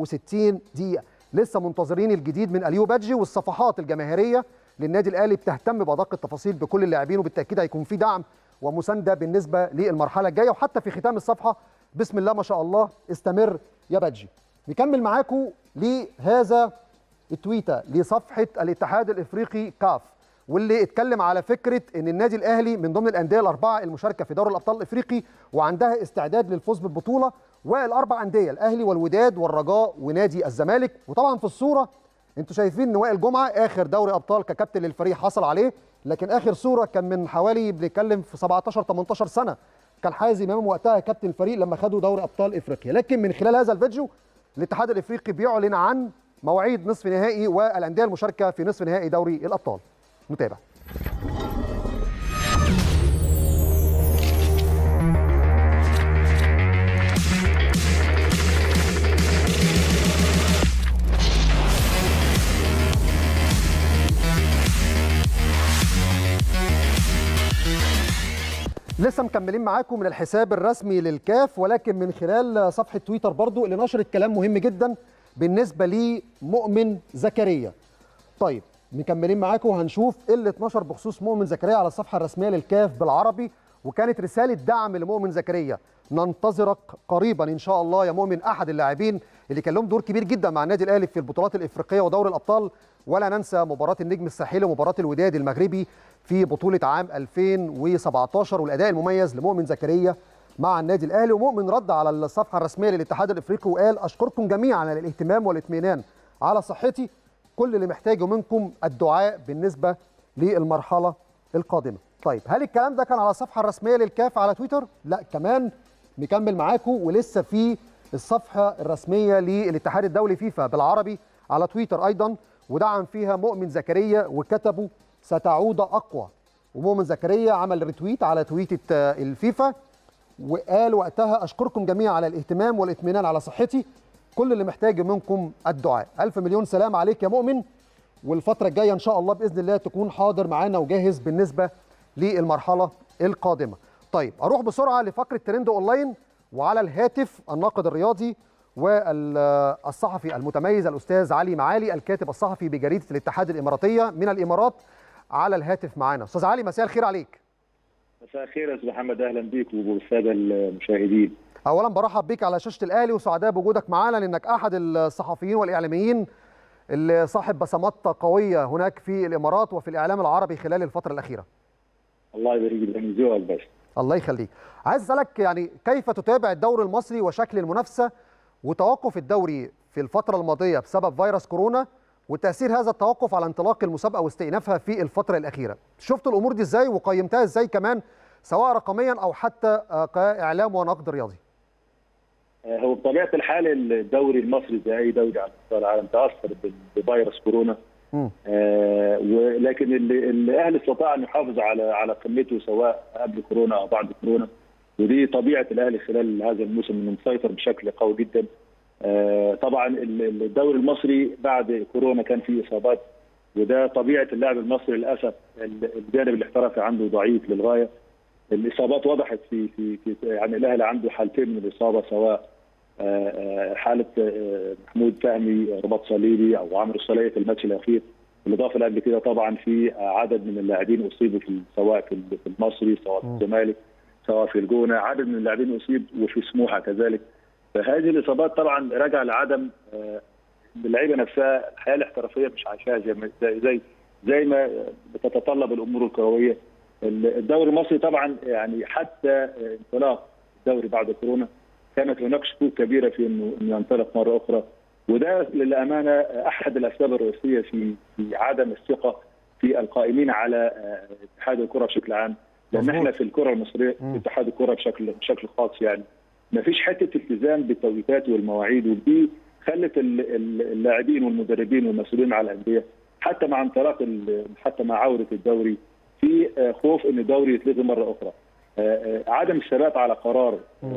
69 دقيقه لسه منتظرين الجديد من اليو بادجي والصفحات الجماهيريه للنادي الاهلي بتهتم بادق التفاصيل بكل اللاعبين وبالتاكيد هيكون في دعم ومسانده بالنسبه للمرحله الجايه وحتى في ختام الصفحه بسم الله ما شاء الله استمر يا بادجي نكمل معاكم لهذا التويته لصفحه الاتحاد الافريقي كاف واللي اتكلم على فكره ان النادي الاهلي من ضمن الانديه الاربعه المشاركه في دوري الابطال الافريقي وعندها استعداد للفوز بالبطوله والاربع انديه الاهلي والوداد والرجاء ونادي الزمالك وطبعا في الصوره انتوا شايفين ان وائل جمعه اخر دوري ابطال ككابتن للفريق حصل عليه لكن اخر صوره كان من حوالي بنتكلم في 17 18 سنه كان حازم امام وقتها كابتن الفريق لما خدوا دوري ابطال افريقيا لكن من خلال هذا الفيديو الاتحاد الافريقي بيعلن عن مواعيد نصف نهائي والانديه المشاركه في نصف نهائي دوري الابطال نتابع لسه مكملين معاكم من الحساب الرسمي للكاف ولكن من خلال صفحه تويتر برضو اللي نشرت كلام مهم جدا بالنسبه لمؤمن زكريا طيب مكملين معاكم وهنشوف ايه اللي اتنشر بخصوص مؤمن زكريا على الصفحه الرسميه للكاف بالعربي وكانت رساله دعم لمؤمن زكريا ننتظرك قريبا ان شاء الله يا مؤمن احد اللاعبين اللي كان لهم دور كبير جدا مع النادي الاهلي في البطولات الافريقيه ودوري الابطال ولا ننسى مباراه النجم الساحلي ومباراه الوداد المغربي في بطوله عام 2017 والاداء المميز لمؤمن زكريا مع النادي الاهلي ومؤمن رد على الصفحه الرسميه للاتحاد الافريقي وقال اشكركم جميعا على الاهتمام والاطمئنان على صحتي كل اللي محتاجه منكم الدعاء بالنسبه للمرحله القادمه طيب هل الكلام ده كان على الصفحه الرسميه للكاف على تويتر لا كمان نكمل معاكم ولسه في الصفحه الرسميه للاتحاد الدولي فيفا بالعربي على تويتر ايضا ودعم فيها مؤمن زكريا وكتبوا ستعود اقوى ومؤمن زكريا عمل ريتويت على تويته الفيفا وقال وقتها اشكركم جميعا على الاهتمام والاطمئنان على صحتي كل اللي محتاجه منكم الدعاء الف مليون سلام عليك يا مؤمن والفتره الجايه ان شاء الله باذن الله تكون حاضر معانا وجاهز بالنسبه للمرحله القادمه طيب اروح بسرعه لفقره ترند اونلاين وعلى الهاتف الناقد الرياضي والصحفي المتميز الاستاذ علي معالي الكاتب الصحفي بجريده الاتحاد الاماراتيه من الامارات على الهاتف معانا استاذ علي مساء الخير عليك مساء الخير يا استاذ محمد اهلا بيك وبالساده المشاهدين اولا برحب بيك على شاشه الاهلي وسعداء بوجودك معانا لانك احد الصحفيين والاعلاميين اللي صاحب بصمات قويه هناك في الامارات وفي الاعلام العربي خلال الفتره الاخيره الله يبارك فيك من ذوقك بس الله يخليك عايز اسالك يعني كيف تتابع الدوري المصري وشكل المنافسه وتوقف الدوري في الفتره الماضيه بسبب فيروس كورونا وتاثير هذا التوقف على انطلاق المسابقه واستئنافها في الفتره الاخيره شفت الامور دي ازاي وقيمتها ازاي كمان سواء رقميا او حتى كاعلام ونقد رياضي هو بطبيعه الحال الدوري المصري زي اي دوري على مستوى العالم تاثر بفيروس كورونا آه ولكن الاهلي استطاع ان يحافظ على على قمته سواء قبل كورونا او بعد كورونا ودي طبيعه الاهلي خلال هذا الموسم انه مسيطر بشكل قوي جدا آه طبعا الدوري المصري بعد كورونا كان فيه اصابات وده طبيعه اللاعب المصري للاسف الجانب الاحترافي عنده ضعيف للغايه الاصابات وضحت في في, في يعني الاهلي عنده حالتين من الاصابه سواء حاله محمود فهمي رباط صليبي او عمرو الصليه في الماتش الاخير بالاضافه لقبل كده طبعا في عدد من اللاعبين اصيبوا في سواء في المصري سواء في الزمالك سواء في الجونه عدد من اللاعبين اصيب وفي سموحه كذلك فهذه الاصابات طبعا راجعه لعدم اللعيبه نفسها الحياه الاحترافيه مش عايشاها زي زي زي, زي ما بتتطلب الامور الكرويه الدوري المصري طبعا يعني حتى انطلاق الدوري بعد كورونا كانت هناك شكوك كبيره في انه انه ينطلق مره اخرى وده للامانه احد الاسباب الرئيسيه في في عدم الثقه في القائمين على اتحاد الكره بشكل عام لان احنا في الكره المصريه في اتحاد الكره بشكل بشكل خاص يعني ما فيش حته التزام بالتوقيتات والمواعيد ودي خلت اللاعبين والمدربين والمسؤولين على الانديه حتى مع انطلاق حتى مع عوده الدوري في خوف ان الدوري يتلغي مره اخرى عدم الثبات على قرار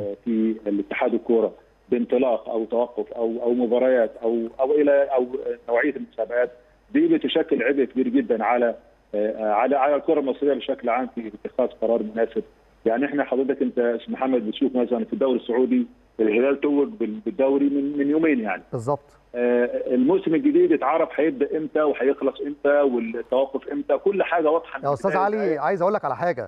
في الاتحاد الكوره بانطلاق او توقف او او مباريات او او الى او نوعيه المسابقات دي بتشكل عبء كبير جدا على على على الكره المصريه بشكل عام في اتخاذ قرار مناسب يعني احنا حضرتك انت استاذ محمد بتشوف مثلا في الدوري السعودي الهلال توج بالدوري من من يومين يعني بالظبط الموسم الجديد اتعرف هيبدا امتى وهيخلص امتى والتوقف امتى كل حاجه واضحه يا استاذ علي عايز اقول لك على حاجه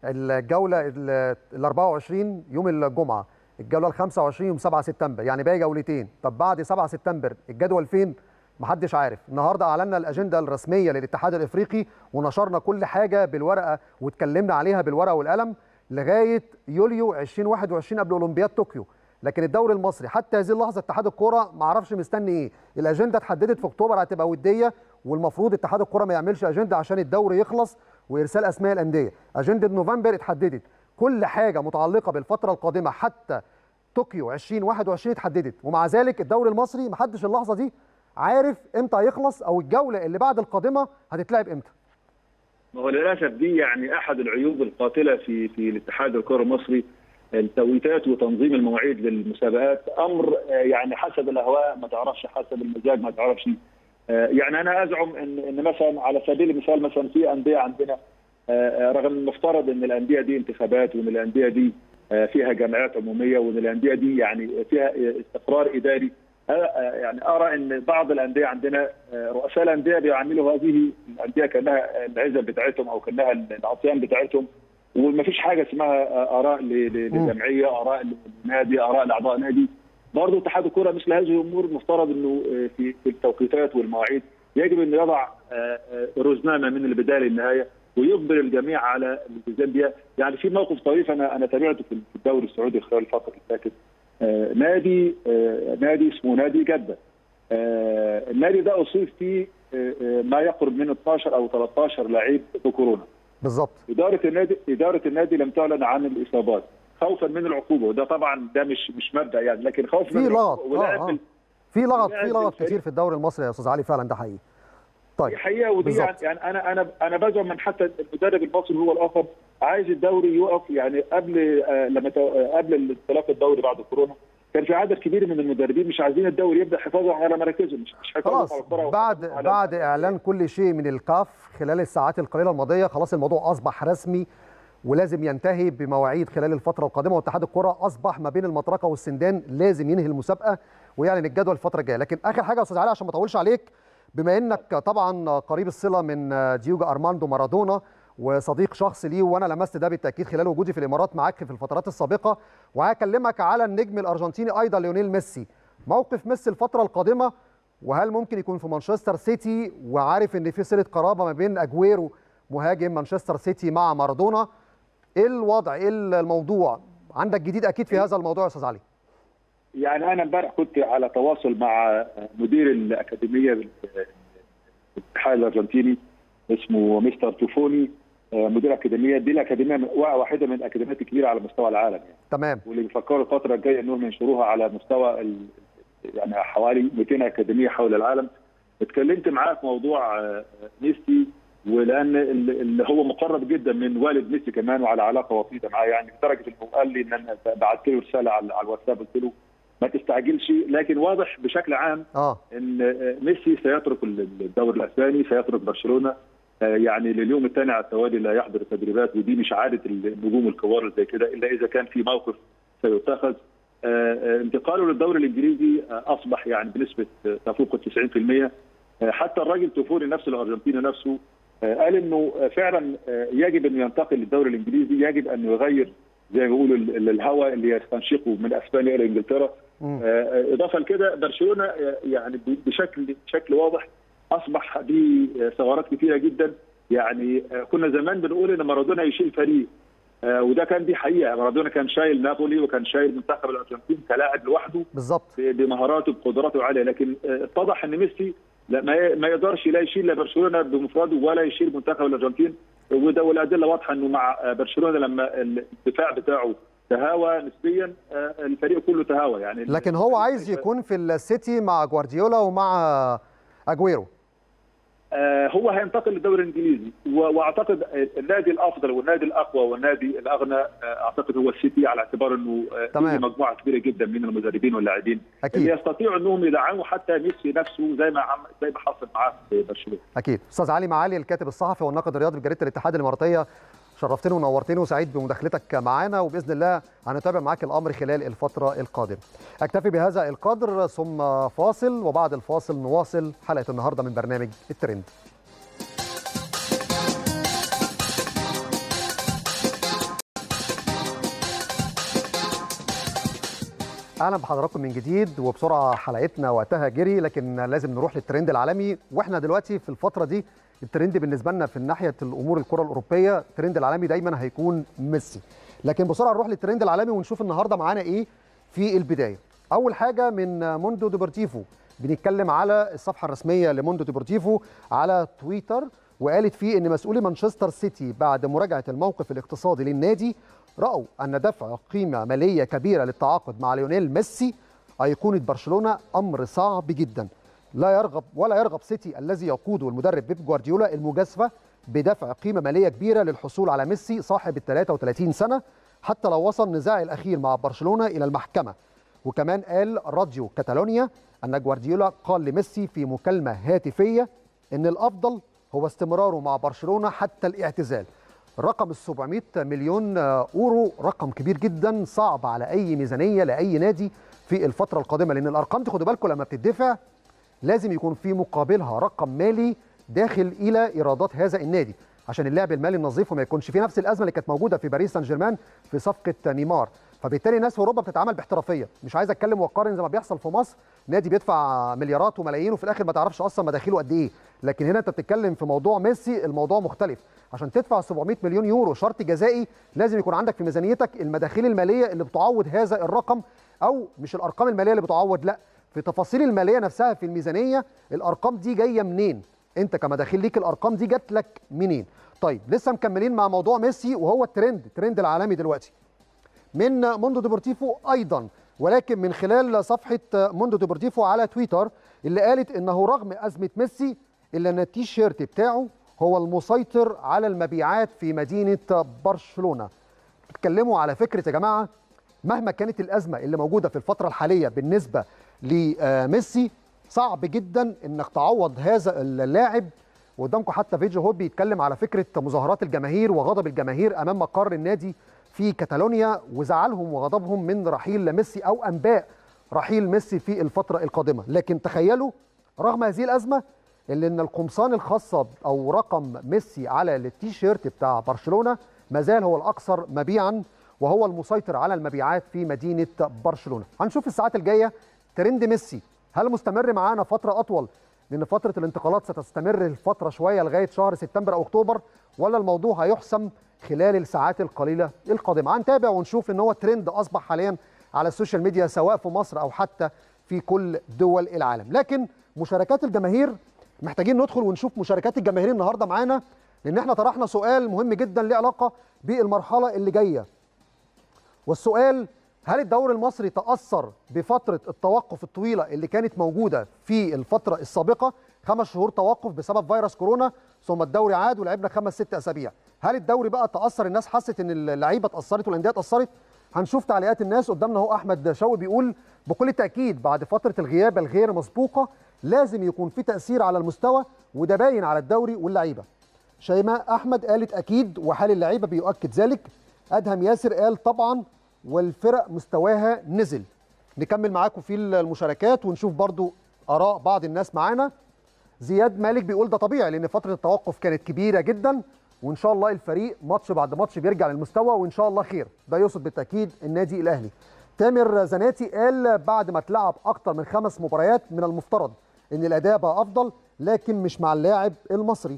الجوله ال 24 يوم الجمعه الجوله ال 25 يوم 7 سبتمبر يعني باقي جولتين طب بعد 7 سبتمبر الجدول فين محدش عارف النهارده اعلنا الاجنده الرسميه للاتحاد الافريقي ونشرنا كل حاجه بالورقه واتكلمنا عليها بالورقه والقلم لغايه يوليو 2021 قبل اولمبياد طوكيو لكن الدوري المصري حتى هذه اللحظه اتحاد الكوره ما عرفش مستني ايه الاجنده اتحددت في اكتوبر هتبقى وديه والمفروض اتحاد الكوره ما يعملش اجنده عشان الدوري يخلص وارسال اسماء الانديه اجنده نوفمبر اتحددت كل حاجه متعلقه بالفتره القادمه حتى طوكيو 2021 اتحددت ومع ذلك الدوري المصري ما حدش اللحظه دي عارف امتى هيخلص او الجوله اللي بعد القادمه هتتلعب امتى ما هو للاسف دي يعني احد العيوب القاتله في في الاتحاد الكره المصري التوقيتات وتنظيم المواعيد للمسابقات امر يعني حسب الاهواء ما تعرفش حسب المزاج ما تعرفش يعني انا ازعم ان ان مثلا على سبيل المثال مثلا في انديه عندنا رغم المفترض ان الانديه دي انتخابات وان الانديه دي فيها جمعيات عموميه وان الانديه دي يعني فيها استقرار اداري يعني ارى ان بعض الانديه عندنا رؤساء الانديه بيعاملوا هذه الانديه كانها العزب بتاعتهم او كانها العصيان بتاعتهم وما فيش حاجه اسمها اراء لجمعيه اراء لنادي اراء لاعضاء نادي برضه اتحاد الكره مثل هذه الامور مفترض انه في في التوقيتات والمواعيد يجب ان يضع رزنامه من البدايه للنهايه ويجبر الجميع على الالتزام بها يعني في موقف طريف انا انا تابعته في الدوري السعودي خلال الفتره اللي فاتت آه نادي آه نادي اسمه نادي جده آه النادي ده اصيب فيه ما يقرب من 12 او 13 لعيب بكورونا بالظبط اداره النادي اداره النادي لم تعلن عن الاصابات خوفا من العقوبه وده طبعا ده مش مش مبدا يعني لكن خوف من لغط آه في لغط في لغط كتير في الدوري المصري يا استاذ علي فعلا ده حقيقي طيب حقيقه ودي بالزبط. يعني انا انا انا بزعم من حتى المدرب المصري هو الاخر عايز الدوري يقف يعني قبل آه لما قبل انطلاق الدوري بعد كورونا كان في عدد كبير من المدربين مش عايزين الدوري يبدا حفاظا على مراكزهم مش مش حفاظا خلاص على الكره بعد وحفاظا على- بعد اعلان كل شيء من الكاف خلال الساعات القليله الماضيه خلاص الموضوع اصبح رسمي ولازم ينتهي بمواعيد خلال الفتره القادمه واتحاد الكره اصبح ما بين المطرقه والسندان لازم ينهي المسابقه ويعلن الجدول الفتره الجايه لكن اخر حاجه يا استاذ علي عشان ما اطولش عليك بما انك طبعا قريب الصله من ديوجو ارماندو مارادونا وصديق شخصي ليه وانا لمست ده بالتاكيد خلال وجودي في الامارات معاك في الفترات السابقه وهكلمك على النجم الارجنتيني ايضا ليونيل ميسي موقف ميسي الفتره القادمه وهل ممكن يكون في مانشستر سيتي وعارف ان في صله قرابه ما بين اجويرو مهاجم مانشستر سيتي مع مارادونا ايه الوضع ايه الموضوع عندك جديد اكيد في هذا الموضوع يا استاذ علي يعني انا امبارح كنت على تواصل مع مدير الاكاديميه الاتحاد الارجنتيني اسمه مستر توفوني مدير اكاديميه دي الاكاديميه واحده من الاكاديميات الكبيره على مستوى العالم يعني تمام واللي بيفكروا الفتره الجايه انهم ينشروها على مستوى ال... يعني حوالي 200 اكاديميه حول العالم اتكلمت معاه في موضوع ميسي ولان اللي هو مقرب جدا من والد ميسي كمان وعلى علاقه وطيده معاه يعني لدرجه انه قال لي ان انا بعت له رساله على الواتساب قلت له ما تستعجلش لكن واضح بشكل عام اه ان ميسي سيترك الدوري الاسباني سيترك برشلونه يعني لليوم الثاني على التوالي لا يحضر التدريبات ودي مش عاده النجوم الكبار زي كده الا اذا كان في موقف سيتخذ انتقاله للدوري الانجليزي اصبح يعني بنسبه تفوق ال 90% حتى الراجل توفوري نفسه الارجنتيني نفسه قال انه فعلا يجب انه ينتقل للدوري الانجليزي يجب انه يغير زي ما بيقولوا الهواء اللي يستنشقه من اسبانيا الى انجلترا اضافه لكده برشلونه يعني بشكل بشكل واضح اصبح به ثغرات كثيره جدا يعني كنا زمان بنقول ان مارادونا يشيل فريق وده كان دي حقيقه مارادونا كان شايل نابولي وكان شايل منتخب الارجنتين كلاعب لوحده بالظبط بمهاراته بقدراته العاليه لكن اتضح ان ميسي لا ما يقدرش لا يشيل لا برشلونه بمفرده ولا يشيل منتخب الارجنتين وده والادله واضحه انه مع برشلونه لما الدفاع بتاعه تهاوى نسبيا الفريق كله تهاوى يعني لكن هو عايز يكون في السيتي مع جوارديولا ومع اجويرو آه هو هينتقل للدوري الانجليزي واعتقد النادي الافضل والنادي الاقوى والنادي الاغنى آه اعتقد هو السيتي على اعتبار انه تمام. فيه مجموعه كبيره جدا من المدربين واللاعبين أكيد. اللي يستطيعوا انهم يدعموا حتى ميسي نفسه زي ما عم زي ما حصل معاه في برشلونه. اكيد استاذ علي معالي الكاتب الصحفي والناقد الرياضي بجريده الاتحاد الاماراتيه شرفتني ونورتني وسعيد بمداخلتك معنا وباذن الله هنتابع معاك الامر خلال الفتره القادمه. اكتفي بهذا القدر ثم فاصل وبعد الفاصل نواصل حلقه النهارده من برنامج الترند. اهلا بحضراتكم من جديد وبسرعه حلقتنا وقتها جري لكن لازم نروح للترند العالمي واحنا دلوقتي في الفتره دي الترند بالنسبه لنا في ناحيه الامور الكره الاوروبيه الترند العالمي دايما هيكون ميسي لكن بسرعه نروح للترند العالمي ونشوف النهارده معانا ايه في البدايه اول حاجه من موندو ديبورتيفو بنتكلم على الصفحه الرسميه لموندو ديبورتيفو على تويتر وقالت فيه ان مسؤولي مانشستر سيتي بعد مراجعه الموقف الاقتصادي للنادي راوا ان دفع قيمه ماليه كبيره للتعاقد مع ليونيل ميسي ايقونه برشلونه امر صعب جدا لا يرغب ولا يرغب سيتي الذي يقوده المدرب بيب جوارديولا المجازفه بدفع قيمه ماليه كبيره للحصول على ميسي صاحب ال 33 سنه حتى لو وصل النزاع الاخير مع برشلونه الى المحكمه وكمان قال راديو كاتالونيا ان جوارديولا قال لميسي في مكالمه هاتفيه ان الافضل هو استمراره مع برشلونه حتى الاعتزال رقم ال 700 مليون اورو رقم كبير جدا صعب على اي ميزانيه لاي نادي في الفتره القادمه لان الارقام دي خدوا بالكم لما بتدفع لازم يكون في مقابلها رقم مالي داخل الى ايرادات هذا النادي عشان اللعب المالي النظيف وما يكونش فيه نفس الازمه اللي كانت موجوده في باريس سان جيرمان في صفقه نيمار فبالتالي الناس في اوروبا بتتعامل باحترافيه مش عايز اتكلم واقارن زي ما بيحصل في مصر نادي بيدفع مليارات وملايين وفي الاخر ما تعرفش اصلا مداخيله قد ايه لكن هنا انت بتتكلم في موضوع ميسي الموضوع مختلف عشان تدفع 700 مليون يورو شرط جزائي لازم يكون عندك في ميزانيتك المداخيل الماليه اللي بتعوض هذا الرقم او مش الارقام الماليه اللي بتعوض لا في تفاصيل الماليه نفسها في الميزانيه الارقام دي جايه منين انت كمداخيل ليك الارقام دي جات لك منين طيب لسه مكملين مع موضوع ميسي وهو الترند الترند العالمي دلوقتي من موندو ديبورتيفو ايضا ولكن من خلال صفحه موندو ديبورتيفو على تويتر اللي قالت انه رغم ازمه ميسي الا ان التيشيرت بتاعه هو المسيطر على المبيعات في مدينه برشلونه بتتكلموا على فكره يا جماعه مهما كانت الازمه اللي موجوده في الفتره الحاليه بالنسبه لميسي صعب جدا انك تعوض هذا اللاعب وقدامكم حتى فيديو هو بيتكلم على فكره مظاهرات الجماهير وغضب الجماهير امام مقر النادي في كاتالونيا وزعلهم وغضبهم من رحيل ميسي او انباء رحيل ميسي في الفتره القادمه لكن تخيلوا رغم هذه الازمه اللي ان القمصان الخاصه او رقم ميسي على التيشيرت بتاع برشلونه ما زال هو الاكثر مبيعا وهو المسيطر على المبيعات في مدينه برشلونه هنشوف الساعات الجايه ترند ميسي هل مستمر معانا فتره اطول لان فتره الانتقالات ستستمر الفتره شويه لغايه شهر سبتمبر او اكتوبر ولا الموضوع هيحسم خلال الساعات القليله القادمه هنتابع ونشوف ان هو ترند اصبح حاليا على السوشيال ميديا سواء في مصر او حتى في كل دول العالم لكن مشاركات الجماهير محتاجين ندخل ونشوف مشاركات الجماهير النهارده معانا لان احنا طرحنا سؤال مهم جدا له علاقه بالمرحله اللي جايه والسؤال هل الدوري المصري تاثر بفتره التوقف الطويله اللي كانت موجوده في الفتره السابقه خمس شهور توقف بسبب فيروس كورونا ثم الدوري عاد ولعبنا خمس ست اسابيع هل الدوري بقى تاثر الناس حست ان اللعيبه اتاثرت والانديه اتاثرت هنشوف تعليقات الناس قدامنا اهو احمد شوقي بيقول بكل تاكيد بعد فتره الغياب الغير مسبوقه لازم يكون في تاثير على المستوى وده باين على الدوري واللعيبه شيماء احمد قالت اكيد وحال اللعيبه بيؤكد ذلك ادهم ياسر قال طبعا والفرق مستواها نزل نكمل معاكم في المشاركات ونشوف برضو اراء بعض الناس معانا زياد مالك بيقول ده طبيعي لان فتره التوقف كانت كبيره جدا وان شاء الله الفريق ماتش بعد ماتش بيرجع للمستوى وان شاء الله خير ده يقصد بالتاكيد النادي الاهلي تامر زناتي قال بعد ما اتلعب اكتر من خمس مباريات من المفترض ان الاداء بقى افضل لكن مش مع اللاعب المصري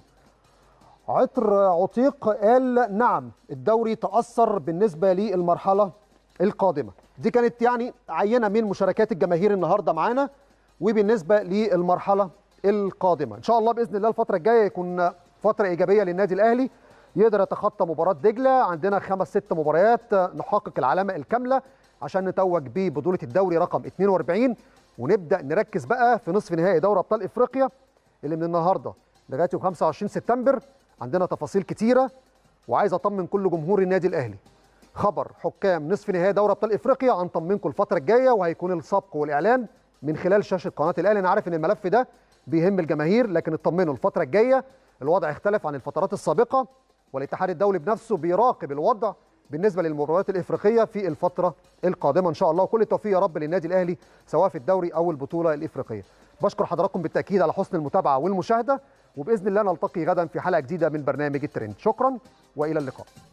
عطر عتيق قال نعم الدوري تاثر بالنسبه للمرحله القادمه دي كانت يعني عينه من مشاركات الجماهير النهارده معانا وبالنسبه للمرحله القادمه ان شاء الله باذن الله الفتره الجايه يكون فتره ايجابيه للنادي الاهلي يقدر يتخطى مباراه دجله عندنا خمس ست مباريات نحقق العلامه الكامله عشان نتوج ببطوله الدوري رقم 42 ونبدا نركز بقى في نصف نهائي دوري ابطال افريقيا اللي من النهارده لغايه يوم 25 سبتمبر عندنا تفاصيل كتيره وعايز اطمن كل جمهور النادي الاهلي خبر حكام نصف نهائي دوري ابطال افريقيا هنطمنكم الفتره الجايه وهيكون السبق والاعلان من خلال شاشه قناه الاهلي انا عارف ان الملف ده بيهم الجماهير لكن اطمنوا الفتره الجايه الوضع اختلف عن الفترات السابقه والاتحاد الدولي بنفسه بيراقب الوضع بالنسبه للمباريات الافريقيه في الفتره القادمه ان شاء الله وكل التوفيق يا رب للنادي الاهلي سواء في الدوري او البطوله الافريقيه بشكر حضراتكم بالتاكيد على حسن المتابعه والمشاهده وباذن الله نلتقي غدا في حلقه جديده من برنامج الترند شكرا والى اللقاء